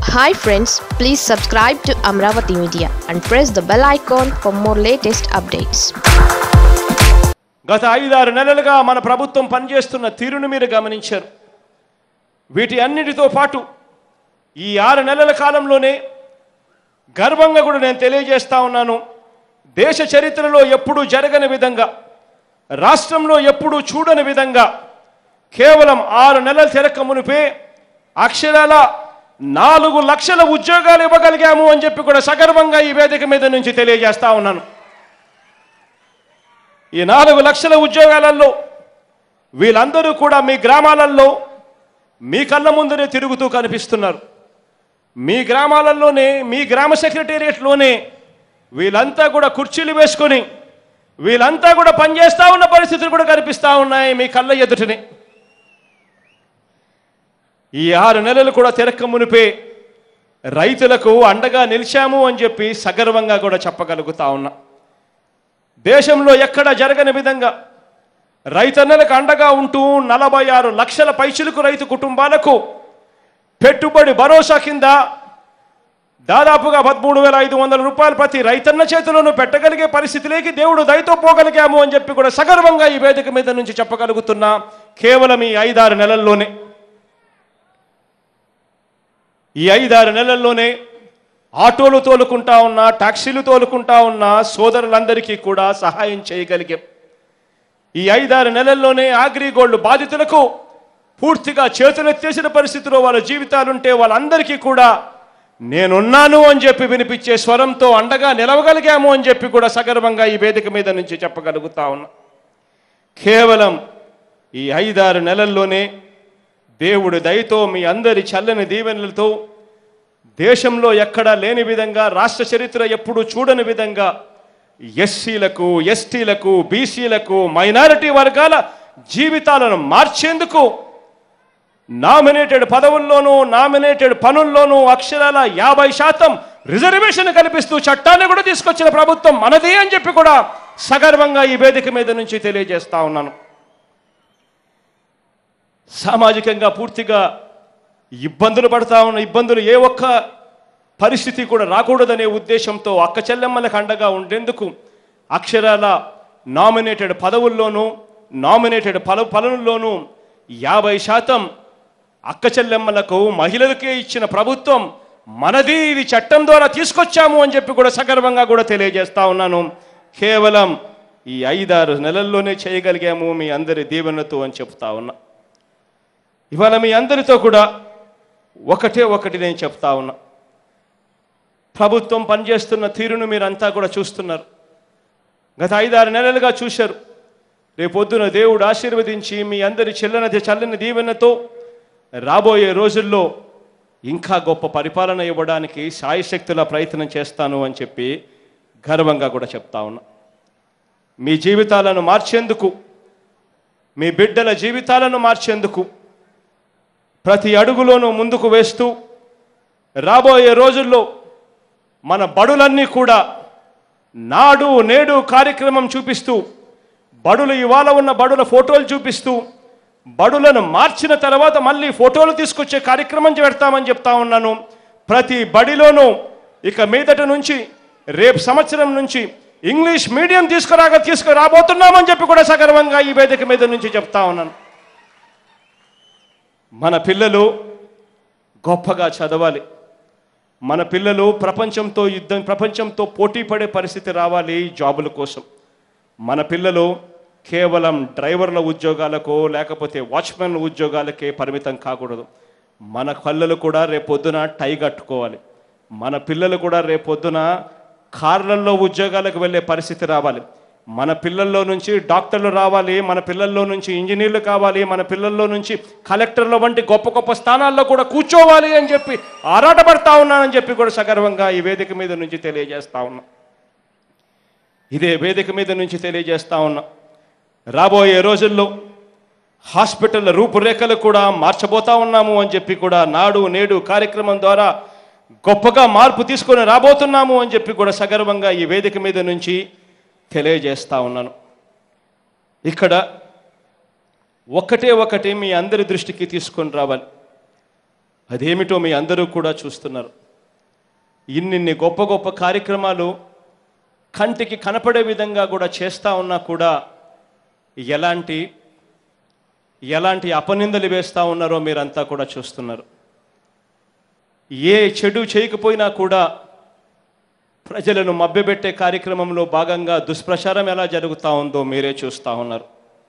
hi friends please subscribe to Amaravati media and press the bell icon for more latest updates గత ఐదారు నెలలుగా మన ప్రభుత్వం పనిచేస్తున్న తీరును మీరు గమనించారు వీటి అన్నిటితో పాటు ఈ ఆరు నెలల కాలంలోనే గర్వంగా కూడా నేను తెలియజేస్తా ఉన్నాను దేశ చరిత్రలో ఎప్పుడూ జరగని విధంగా రాష్ట్రంలో ఎప్పుడూ చూడని విధంగా కేవలం ఆరు నెలల తిరక్క మునిపే అక్షరాల నాలుగు లక్షల ఉద్యోగాలు ఇవ్వగలిగాము అని చెప్పి కూడా సగర్వంగా ఈ వేదిక మీద నుంచి తెలియజేస్తా ఉన్నాను ఈ నాలుగు లక్షల ఉద్యోగాలలో వీళ్ళందరూ కూడా మీ గ్రామాలలో మీ కళ్ళ ముందరే తిరుగుతూ కనిపిస్తున్నారు మీ గ్రామాలలోనే మీ గ్రామ సెక్రటేరియట్లోనే వీళ్ళంతా కూడా కుర్చీలు వేసుకొని వీళ్ళంతా కూడా పనిచేస్తూ ఉన్న పరిస్థితులు కూడా కనిపిస్తూ ఉన్నాయి మీ కళ్ళ ఎదుటనే ఈ ఆరు నెలలు కూడా తిరక్క మునిపే రైతులకు అండగా నిలిచాము అని చెప్పి సగర్వంగా కూడా చెప్పగలుగుతా ఉన్నా దేశంలో ఎక్కడ జరగని విధంగా రైతన్నలకు అండగా ఉంటూ నలభై ఆరు లక్షల పైచులకు రైతు కుటుంబాలకు పెట్టుబడి భరోసా కింద దాదాపుగా పదమూడు వేల ఐదు వందల రూపాయలు ప్రతి రైతన్న చేతిలోనూ పెట్టగలిగే పరిస్థితిలోకి దేవుడు దయతో పోగలిగాము అని చెప్పి కూడా సగర్వంగా ఈ వేదిక మీద నుంచి చెప్పగలుగుతున్నా కేవలం ఈ ఐదారు నెలల్లోనే ఈ ఐదారు నెలల్లోనే ఆటోలు తోలుకుంటా ఉన్నా టాక్సీలు తోలుకుంటా ఉన్న సోదరులందరికీ కూడా సహాయం చేయగలిగాం ఈ ఐదారు నెలల్లోనే అగ్రిగోల్డ్ బాధితులకు పూర్తిగా చేతులెత్తేసిన పరిస్థితిలో వాళ్ళ జీవితాలుంటే వాళ్ళందరికీ కూడా నేనున్నాను అని చెప్పి వినిపించే స్వరంతో అండగా నిలవగలిగాము అని చెప్పి కూడా సగర్వంగా ఈ వేదిక మీద నుంచి చెప్పగలుగుతా ఉన్నా కేవలం ఈ ఐదారు నెలల్లోనే దేవుడి దయతో మీ అందరి చల్లని దీవెనలతో దేశంలో ఎక్కడా లేని విధంగా రాష్ట్ర చరిత్ర ఎప్పుడూ చూడని విధంగా ఎస్సీలకు ఎస్టీలకు బీసీలకు మైనారిటీ వర్గాల జీవితాలను మార్చేందుకు నామినేటెడ్ పదవుల్లోనూ నామినేటెడ్ పనుల్లోనూ అక్షరాల యాభై శాతం రిజర్వేషన్ కల్పిస్తూ చట్టాన్ని కూడా తీసుకొచ్చిన ప్రభుత్వం మనదే అని చెప్పి కూడా సగర్వంగా ఈ వేదిక మీద నుంచి తెలియజేస్తా ఉన్నాను సామాజికంగా పూర్తిగా ఇబ్బందులు పడతా ఉన్న ఇబ్బందులు ఏ ఒక్క పరిస్థితి కూడా రాకూడదనే ఉద్దేశంతో అక్క చెల్లెమ్మలకు అండగా ఉండేందుకు అక్షరాల నామినేటెడ్ పదవుల్లోనూ నామినేటెడ్ పల పనుల్లోనూ యాభై శాతం అక్క చెల్లెమ్మలకు మహిళలకే ఇచ్చిన ప్రభుత్వం మనది ఇది చట్టం ద్వారా తీసుకొచ్చాము అని చెప్పి కూడా సగర్వంగా కూడా తెలియజేస్తా ఉన్నాను కేవలం ఈ ఐదారు నెలల్లోనే చేయగలిగాము మీ అందరి దీవెనతో అని చెప్తా ఉన్నా ఇవాళ మీ అందరితో కూడా ఒకటే ఒకటి నేను చెప్తా ఉన్నా ప్రభుత్వం పనిచేస్తున్న తీరును మీరంతా కూడా చూస్తున్నారు గత ఐదారు నెలలుగా చూశారు రేపొద్దున దేవుడు ఆశీర్వదించి మీ అందరి చెల్లనది చల్లని దీవెనతో రాబోయే రోజుల్లో ఇంకా గొప్ప పరిపాలన ఇవ్వడానికి సాయశక్తుల ప్రయత్నం చేస్తాను అని చెప్పి గర్వంగా కూడా చెప్తా ఉన్నా మీ జీవితాలను మార్చేందుకు మీ బిడ్డల జీవితాలను మార్చేందుకు ప్రతి అడుగులోనూ ముందుకు వేస్తూ రాబోయే రోజుల్లో మన బడులన్నీ కూడా నాడు నేడు కార్యక్రమం చూపిస్తూ బడులు ఇవాళ ఉన్న బడుల ఫోటోలు చూపిస్తూ బడులను మార్చిన తర్వాత మళ్ళీ ఫోటోలు తీసుకొచ్చే కార్యక్రమం పెడతామని చెప్తా ఉన్నాను ప్రతి బడిలోనూ ఇక మీదట నుంచి రేపు సంవత్సరం నుంచి ఇంగ్లీష్ మీడియం తీసుకురాగా తీసుకురాబోతున్నామని చెప్పి కూడా సగర్వంగా ఈ వేదిక మీద నుంచి చెప్తా ఉన్నాను మన పిల్లలు గొప్పగా చదవాలి మన పిల్లలు ప్రపంచంతో యుద్ధం ప్రపంచంతో పోటీ పడే పరిస్థితి రావాలి జాబుల కోసం మన పిల్లలు కేవలం డ్రైవర్ల ఉద్యోగాలకో లేకపోతే వాచ్మెన్ ఉద్యోగాలకే పరిమితం కాకూడదు మన కళ్ళలు కూడా రేపొద్దున టై కట్టుకోవాలి మన పిల్లలు కూడా రేపొద్దున కార్లలో ఉద్యోగాలకు వెళ్ళే పరిస్థితి రావాలి మన పిల్లల్లో నుంచి డాక్టర్లు రావాలి మన పిల్లల్లో నుంచి ఇంజనీర్లు కావాలి మన పిల్లల్లో నుంచి కలెక్టర్ల వంటి గొప్ప గొప్ప స్థానాల్లో కూడా కూర్చోవాలి అని చెప్పి ఆరాటపడతా ఉన్నానని చెప్పి కూడా సగర్వంగా ఈ వేదిక మీద నుంచి తెలియజేస్తా ఉన్నా ఇదే వేదిక మీద నుంచి తెలియజేస్తా ఉన్నా రాబోయే రోజుల్లో హాస్పిటల్ రూపురేఖలు కూడా మార్చబోతా ఉన్నాము అని చెప్పి కూడా నాడు నేడు కార్యక్రమం ద్వారా గొప్పగా మార్పు తీసుకొని రాబోతున్నాము అని చెప్పి కూడా సగర్వంగా ఈ వేదిక మీద నుంచి తెలియజేస్తా ఉన్నాను ఇక్కడ ఒక్కటే ఒకటి మీ అందరి దృష్టికి తీసుకొని రావాలి అదేమిటో మీ అందరూ కూడా చూస్తున్నారు ఇన్నిన్ని గొప్ప గొప్ప కార్యక్రమాలు కంటికి కనపడే విధంగా కూడా చేస్తూ ఉన్నా కూడా ఎలాంటి ఎలాంటి అపనిందలు వేస్తూ ఉన్నారో మీరంతా కూడా చూస్తున్నారు ఏ చెడు చేయకపోయినా కూడా ప్రజలను మభ్యపెట్టే కార్యక్రమంలో భాగంగా దుష్ప్రచారం ఎలా జరుగుతూ ఉందో మీరే చూస్తూ ఉన్నారు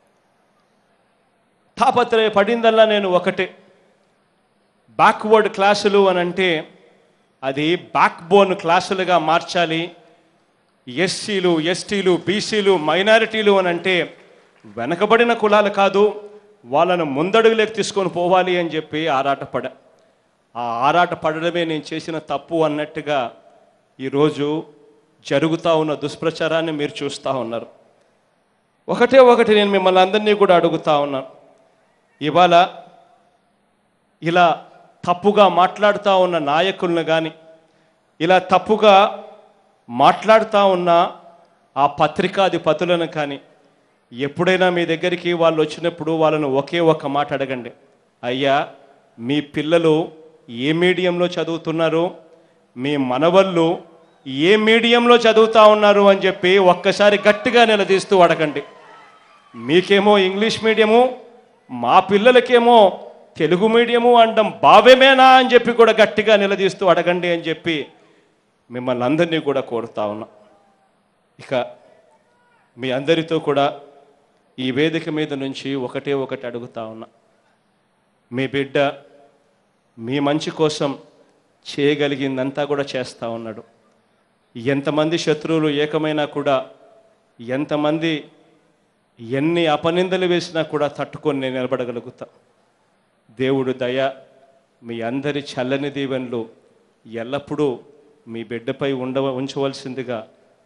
తాపత్రయ పడిందల్లా నేను ఒకటే బ్యాక్వర్డ్ క్లాసులు అని అంటే అది బ్యాక్ బోన్ క్లాసులుగా మార్చాలి ఎస్సీలు ఎస్టీలు బీసీలు మైనారిటీలు అని అంటే వెనకబడిన కులాలు కాదు వాళ్ళను ముందడుగులోకి తీసుకొని పోవాలి అని చెప్పి ఆరాటపడ ఆ ఆరాట పడడమే నేను చేసిన తప్పు అన్నట్టుగా ఈరోజు జరుగుతూ ఉన్న దుష్ప్రచారాన్ని మీరు చూస్తూ ఉన్నారు ఒకటే ఒకటి నేను మిమ్మల్ని అందరినీ కూడా అడుగుతా ఉన్నాను ఇవాళ ఇలా తప్పుగా మాట్లాడుతూ ఉన్న నాయకులను కానీ ఇలా తప్పుగా మాట్లాడుతూ ఉన్న ఆ పత్రికాధిపతులను కానీ ఎప్పుడైనా మీ దగ్గరికి వాళ్ళు వచ్చినప్పుడు వాళ్ళను ఒకే ఒక్క మాట అడగండి అయ్యా మీ పిల్లలు ఏ మీడియంలో చదువుతున్నారు మీ మనవళ్ళు ఏ మీడియంలో చదువుతా ఉన్నారు అని చెప్పి ఒక్కసారి గట్టిగా నిలదీస్తూ అడగండి మీకేమో ఇంగ్లీష్ మీడియము మా పిల్లలకేమో తెలుగు మీడియము అనడం భావ్యమేనా అని చెప్పి కూడా గట్టిగా నిలదీస్తూ అడగండి అని చెప్పి మిమ్మల్ని అందరినీ కూడా కోరుతా ఉన్నా ఇక మీ అందరితో కూడా ఈ వేదిక మీద నుంచి ఒకటే ఒకటి అడుగుతా ఉన్నా మీ బిడ్డ మీ మంచి కోసం చేయగలిగిందంతా కూడా చేస్తూ ఉన్నాడు ఎంతమంది శత్రువులు ఏకమైనా కూడా ఎంతమంది ఎన్ని అపనిందలు వేసినా కూడా తట్టుకొని నేను నిలబడగలుగుతా దేవుడు దయ మీ అందరి చల్లని దీవెనలు ఎల్లప్పుడూ మీ బిడ్డపై ఉండ ఉంచవలసిందిగా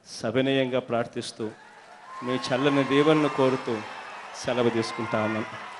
సవినయంగా ప్రార్థిస్తూ మీ చల్లని దీవెనను కోరుతూ సెలవు తీసుకుంటా ఉన్నాను